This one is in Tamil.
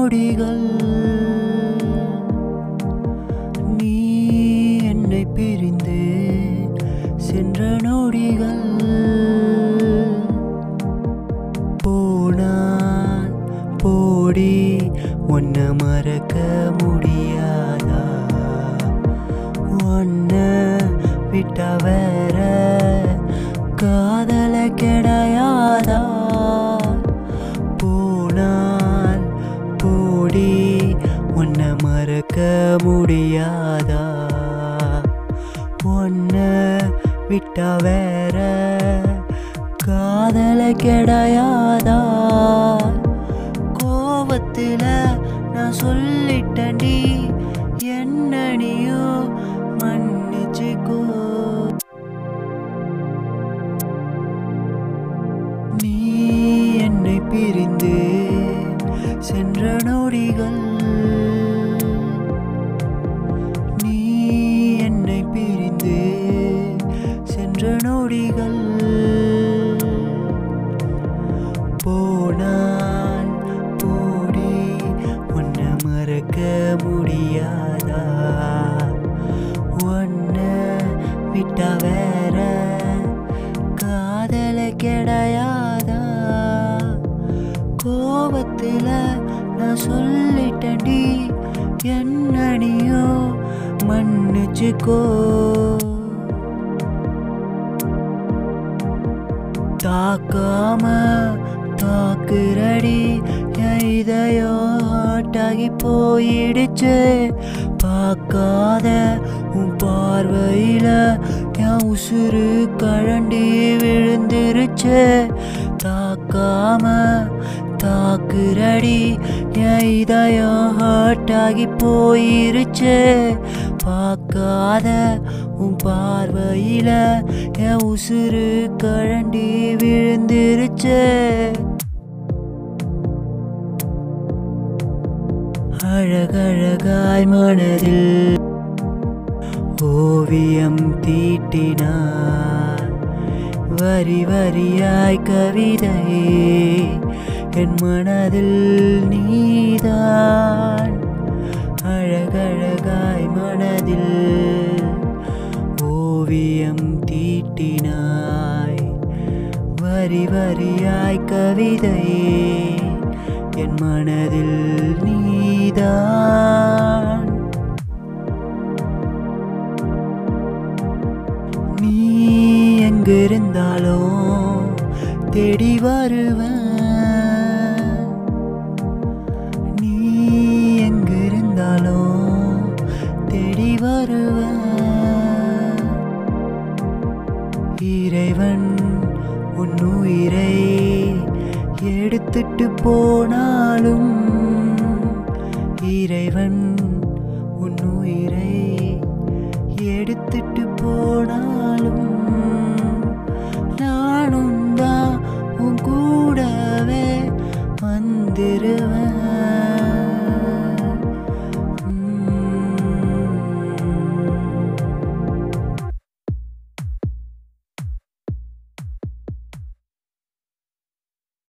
நொடிகள் நீ என்னை பிரிந்து சென்ற நொடிகள் போனான் போடி உன்னை மறக்க முடியாதா உன்னை விட்டா வேற காதல கிடையாதா போனால் போடி உன்னை மறக்க முடியாதா உன்னை விட்டா வேற காதல கிடையாதா கோவத்துல நான் சொல்லிட்டேன்டி என்ன நீயோ மன்னிச்சுக்கோ நீ என்னை பிரிந்து சென்ற நொடிகள் நீ என்னை பிரிந்து சென்ற நொடிகள் போனால் போடி உன்னை மறக்க முடியாதா உன்னை விட்டா வேற காதல கிடையாதா கோபத்துல நான் சொல்லிட்டேன்டி என்ன நீயோ மன்னிச்சுக்கோ தாக்காம தாக்குறடி என் இதயம் ஹாட்டாகி போயிடுச்சு பார்க்காத உன் பார்வையில என் உசுறு கழண்டி விழுந்துருச்சு தாக்காம தாக்குறடி என் இதயம் ஹாட்டாகி போயிருச்சு பார்க்காத உன் பார்வையில என் உசுறு கழண்டி விழுந்துருச்சு அழகழகாய் மனதில் ஓவியம் தீட்டினார் வரி வரியாய் கவிதையே என் மனதில் நீதான் அழகழகாய் மனதில் ஓவியம் தீட்டினாய் வரி வரியாய் கவிதையே என் மனதில் நீதான் நீ எங்கிருந்தாலும் தேடி வருவேன் நீ எங்கிருந்தாலும் தேடி வருவேன் இறைவன் உன் உயிரை எடுத்துட்டு போனாலும் இறைவன் உன் உயிரை எடுத்துட்டு போனாலும் நானும் தான் உன் கூடவே வந்திருப்பேன்